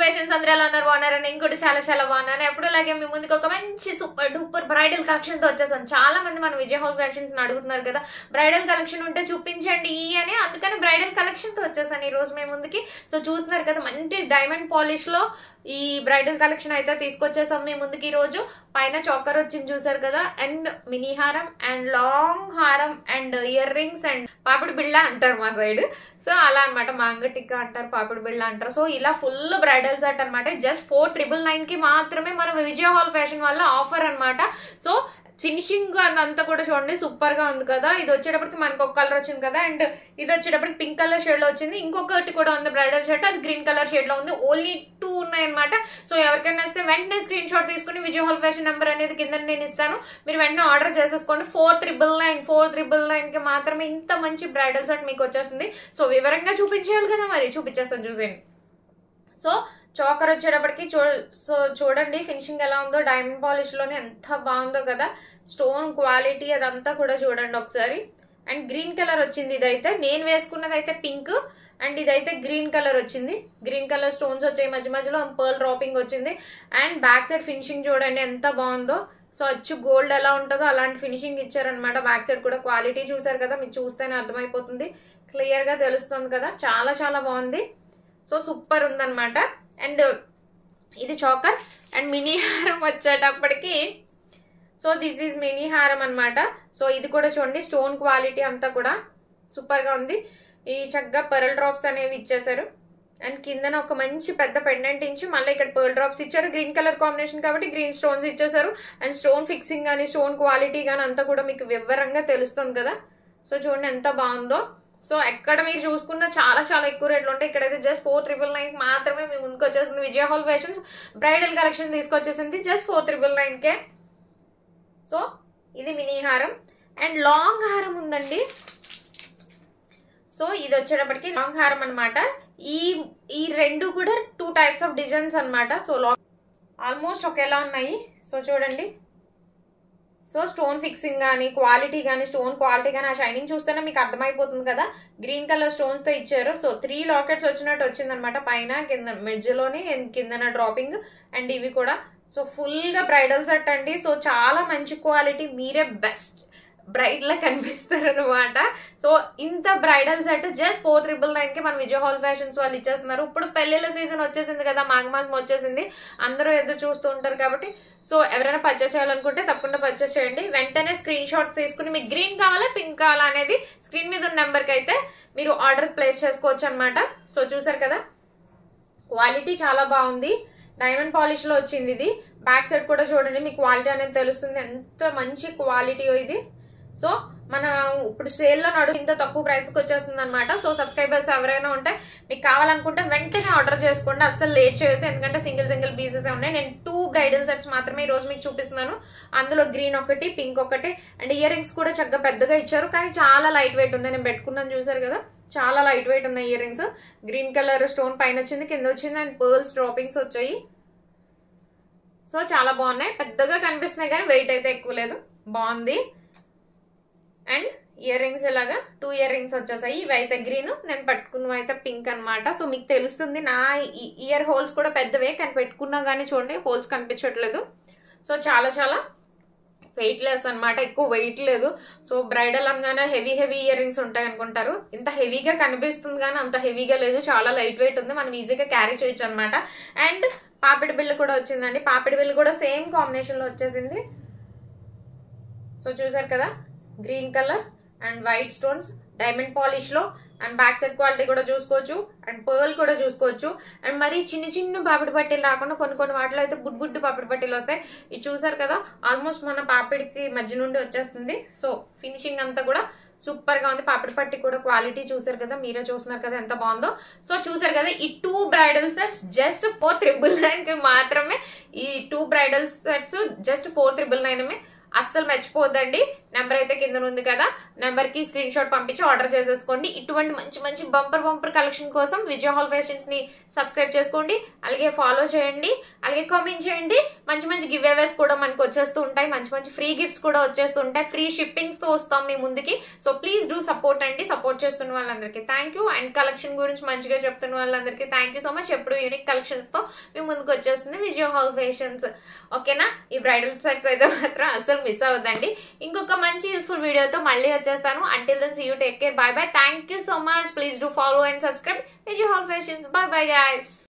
fashions అందరూ ఎలా ఉన్నారు బాగున్నారు నేను కూడా చాలా చాలా బాగున్నాను ఎప్పుడు అలాగే మీ ముందుకు ఒక మంచి సూపర్ డూపర్ బ్రైడల్ కలెక్షన్ తో వచ్చేసాను చాలా మంది మన విజయ్ హౌస్ ఫ్యాషన్స్ అడుగుతున్నారు కదా బ్రైడల్ కలెక్షన్ ఉంటే చూపించండి ఈ అని అందుకని బ్రైడల్ కలెక్షన్ తో వచ్చేసాను ఈ రోజు మీ ముందుకి సో చూస్తున్నారు కదా మంచి డైమండ్ పాలిష్ లో ఈ బ్రైడల్ కలెక్షన్ అయితే తీసుకొచ్చేసాం మీ ముందుకి ఈ రోజు పైన చోకర్ వచ్చింది చూసారు కదా అండ్ మినీ హారం అండ్ లాంగ్ హారం అండ్ ఇయర్ రింగ్స్ అండ్ పాపిడి బిళ్ళ అంటారు మా సైడ్ సో అలా అనమాట మాంగ టిక్కా అంటారు పాపిడి బిళ్ళ అంటారు సో ఇలా ఫుల్ బ్రైడల్ సెట్ అనమాట జస్ట్ ఫోర్ త్రిబుల్ నైన్ కి మాత్రమే మన విజయ హాల్ ఫ్యాషన్ వల్ల ఆఫర్ అన్నమాట సో ఫినిషింగ్ అదంతా కూడా చూడండి సూపర్ గా ఉంది కదా ఇది వచ్చేటప్పటికి మనకు ఒక కలర్ వచ్చింది కదా అండ్ ఇది వచ్చేటప్పటికి పింక్ కలర్ షేడ్ లో వచ్చింది ఇంకొకటి కూడా ఉంది బ్రైడల్ షర్ట్ అది గ్రీన్ కలర్ షేడ్ లో ఉంది ఓన్లీ టూ ఉన్నాయి అనమాట సో ఎవరికైనా వస్తే వెంటనే స్క్రీన్ షాట్ తీసుకుని విజయ్ హాల్ ఫ్యాషన్ నెంబర్ అనేది కింద నేను ఇస్తాను మీరు వెంటనే ఆర్డర్ చేసేసుకోండి four triple nine four triple nine కి మాత్రమే ఇంత మంచి బ్రైడల్ సెట్ మీకు వచ్చేస్తుంది సో వివరంగా చూపించేయాలి కదా మరి చూపించేస్తాను చూసేయండి సో చోకర్ వచ్చేటప్పటికి చూ సో చూడండి ఫినిషింగ్ ఎలా ఉందో డైమండ్ పాలిష్ లోనే ఎంత బాగుందో కదా స్టోన్ క్వాలిటీ అదంతా కూడా చూడండి ఒకసారి అండ్ గ్రీన్ కలర్ వచ్చింది ఇదైతే నేను వేసుకున్నది అయితే పింక్ అండ్ ఇదైతే గ్రీన్ కలర్ వచ్చింది గ్రీన్ కలర్ స్టోన్స్ వచ్చాయి మధ్య మధ్యలో పర్ల్ డ్రాపింగ్ వచ్చింది అండ్ బ్యాక్ సైడ్ ఫినిషింగ్ చూడండి ఎంత బాగుందో సో అచ్చు గోల్డ్ ఎలా ఉంటుందో అలాంటి ఫినిషింగ్ ఇచ్చారనమాట బ్యాక్ సైడ్ కూడా క్వాలిటీ చూసారు కదా మీకు చూస్తేనే అర్థమైపోతుంది క్లియర్గా తెలుస్తుంది కదా చాలా చాలా బాగుంది సో సూపర్ ఉందన్నమాట అండ్ ఇది చాకర్ అండ్ మినీ హారం వచ్చేటప్పటికి సో దిస్ ఈజ్ మినీ హారం అనమాట సో ఇది కూడా చూడండి స్టోన్ క్వాలిటీ అంతా కూడా సూపర్గా ఉంది ఈ చక్కగా పర్ల్ డ్రాప్స్ అనేవి ఇచ్చేసారు అండ్ కిందన ఒక మంచి పెద్ద పెండెంట్ ఇచ్చి మళ్ళీ ఇక్కడ పర్ల్ డ్రాప్స్ ఇచ్చారు గ్రీన్ కలర్ కాంబినేషన్ కాబట్టి గ్రీన్ స్టోన్స్ ఇచ్చేసారు అండ్ స్టోన్ ఫిక్సింగ్ కానీ స్టోన్ క్వాలిటీ కానీ అంతా కూడా మీకు వివరంగా తెలుస్తుంది కదా సో చూడండి ఎంత బాగుందో సో ఎక్కడ మీరు చూసుకున్న చాలా చాలా ఎక్కువ రేట్లు ఉంటాయి ఇక్కడైతే జస్ట్ ఫోర్ త్రిబుల్ నైన్ మాత్రమే మీ ముందుకు వచ్చేసింది Vijaya hall fashions bridal collection తీసుకొచ్చేసింది జస్ట్ ఫోర్ త్రిబుల్ నైన్కే సో ఇది మినీ హారం అండ్ లాంగ్ హారం ఉందండి సో ఇది వచ్చేటప్పటికి లాంగ్ హారం అనమాట ఈ ఈ రెండు కూడా టూ టైప్స్ ఆఫ్ డిజైన్స్ అనమాట సో లాంగ్ ఆల్మోస్ట్ ఒకేలా ఉన్నాయి సో చూడండి సో స్టోన్ ఫిక్సింగ్ కానీ క్వాలిటీ కానీ స్టోన్ క్వాలిటీ కానీ ఆ షైనింగ్ చూస్తేనే మీకు అర్థమైపోతుంది కదా గ్రీన్ కలర్ స్టోన్స్తో ఇచ్చారు సో త్రీ లాకెట్స్ వచ్చినట్టు వచ్చిందనమాట పైన కింద మిడ్జ్లోని కిందన డ్రాపింగ్ అండ్ ఇవి కూడా సో ఫుల్గా బ్రైడల్ సెట్ అండి సో చాలా మంచి క్వాలిటీ మీరే బెస్ట్ బ్రైడ్లా కనిపిస్తారు అనమాట సో ఇంత bridal set just four triple నైన్కి మన విజయ్ హాల్ ఫ్యాషన్స్ వాళ్ళు ఇచ్చేస్తున్నారు ఇప్పుడు పెళ్ళిళ్ళ సీజన్ వచ్చేసింది కదా మాఘమాసం వచ్చేసింది అందరూ ఎదురు చూస్తూ ఉంటారు కాబట్టి సో ఎవరైనా పర్చేస్ చేయాలనుకుంటే తప్పకుండా పర్చేస్ చేయండి వెంటనే స్క్రీన్ షాట్ తీసుకుని మీకు గ్రీన్ కావాలా పింక్ కావాలా అనేది స్క్రీన్ మీద ఉన్న నెంబర్కి అయితే మీరు ఆర్డర్ ప్లేస్ చేసుకోవచ్చు అనమాట సో చూసారు కదా క్వాలిటీ చాలా బాగుంది డైమండ్ పాలిష్లో వచ్చింది ఇది బ్యాక్ సైడ్ కూడా చూడండి మీకు క్వాలిటీ అనేది తెలుస్తుంది ఎంత మంచి క్వాలిటీ ఇది సో మన ఇప్పుడు సేల్లో నడు ఇంత తక్కువ ప్రైస్కి వచ్చేస్తుంది అనమాట సో సబ్స్క్రైబర్స్ ఎవరైనా ఉంటే మీకు కావాలనుకుంటే వెంటనే ఆర్డర్ చేసుకోండి అస్సలు లేట్ చేయొద్దు ఎందుకంటే సింగిల్ సింగిల్ పీసెస్ ఉన్నాయి నేను టూ బ్రైడల్ సెట్స్ మాత్రమే ఈ రోజు మీకు చూపిస్తున్నాను అందులో గ్రీన్ ఒకటి పింక్ ఒకటి అండ్ ఇయర్ రింగ్స్ కూడా చక్కగా పెద్దగా ఇచ్చారు కానీ చాలా లైట్ వెయిట్ ఉన్నాయి నేను పెట్టుకున్నాను చూసారు కదా చాలా లైట్ వెయిట్ ఉన్నాయి ear rings green colour stone పైన వచ్చింది కింద వచ్చింది అండ్ పర్ల్స్ డ్రాపింగ్స్ వచ్చాయి సో చాలా బాగున్నాయి పెద్దగా కనిపిస్తున్నాయి కానీ వెయిట్ అయితే ఎక్కువ లేదు బాగుంది అండ్ ఇయర్ రింగ్స్ ఇలాగా టూ ఇయర్ రింగ్స్ వచ్చేసాయి ఇవి అయితే గ్రీన్ నేను పెట్టుకున్నవి అయితే పింక్ అనమాట సో మీకు తెలుస్తుంది నా ఇయర్ హోల్స్ కూడా పెద్దవే కానీ పెట్టుకున్నా కానీ చూడండి హోల్స్ కనిపించట్లేదు సో చాలా చాలా వెయిట్ లెస్ అనమాట ఎక్కువ వెయిట్ లేదు సో బ్రైడల్ అనగానే హెవీ హెవీ ఇయర్ రింగ్స్ ఉంటాయి అనుకుంటారు ఇంత హెవీగా కనిపిస్తుంది కానీ అంత హెవీగా లేదు చాలా లైట్ వెయిట్ ఉంది మనం ఈజీగా క్యారీ చేయొచ్చు అనమాట అండ్ పాపిడి బిల్లు కూడా వచ్చిందండి పాపిడి బిల్లు కూడా సేమ్ కాంబినేషన్లో వచ్చేసింది సో చూసారు కదా green colour and white stones diamond పాలిష్లో అండ్ బ్యాక్ సైడ్ క్వాలిటీ కూడా చూసుకోవచ్చు అండ్ పర్ల్ కూడా చూసుకోవచ్చు అండ్ మరి చిన్న చిన్న పాపిడి పట్టీలు రాకుండా కొన్ని కొన్ని వాటిలో అయితే బుడ్ బుడ్డు పాపిడి పట్టీలు వస్తాయి ఇది చూసారు కదా ఆల్మోస్ట్ మన పాపిడికి మధ్య నుండి వచ్చేస్తుంది సో ఫినిషింగ్ అంతా కూడా సూపర్ గా ఉంది పాపిడి పట్టి కూడా క్వాలిటీ చూసారు కదా మీరే చూస్తున్నారు కదా ఎంత బాగుందో సో చూసారు కదా ఈ two bridal sets just four triple nine కి మాత్రమే ఈ two bridal sets just four triple nine అస్సలు మర్చిపోద్దండి నెంబర్ అయితే కింద ఉంది కదా నెంబర్కి స్క్రీన్ షాట్ పంపించి ఆర్డర్ చేసేసుకోండి ఇటువంటి మంచి మంచి బంపర్ బంపర్ కలెక్షన్ కోసం విజయ హాల్ ఫ్యాషన్స్ని సబ్స్క్రైబ్ చేసుకోండి అలాగే ఫాలో చేయండి అలాగే కామెంట్ చేయండి మంచి మంచి గివ్ అవేస్ కూడా మనకు వచ్చేస్తూ ఉంటాయి మంచి మంచి ఫ్రీ గిఫ్ట్స్ కూడా వచ్చేస్తూ ఉంటాయి ఫ్రీ షిప్పింగ్స్తో వస్తాం మీ ముందుకి సో ప్లీజ్ డూ సపోర్ట్ అండి సపోర్ట్ చేస్తున్న వాళ్ళందరికీ థ్యాంక్ యూ అండ్ కలెక్షన్ గురించి మంచిగా చెప్తున్న వాళ్ళందరికీ థ్యాంక్ యూ సో మచ్ ఎప్పుడు యూనిక్ కలెక్షన్స్తో మీ ముందుకు వచ్చేస్తుంది విజయ హాల్ ఫ్యాషన్స్ ఓకేనా ఈ బ్రైడల్ సెట్స్ అయితే మాత్రం అస్సలు మిస్ అవ్వద్దండి ఇంకొక మంచి యూస్ఫుల్ వీడియోతో మళ్ళీ వచ్చేస్తాను until then see you take care bye bye thank you so much please do follow and subscribe Vijaya hall fashions bye bye guys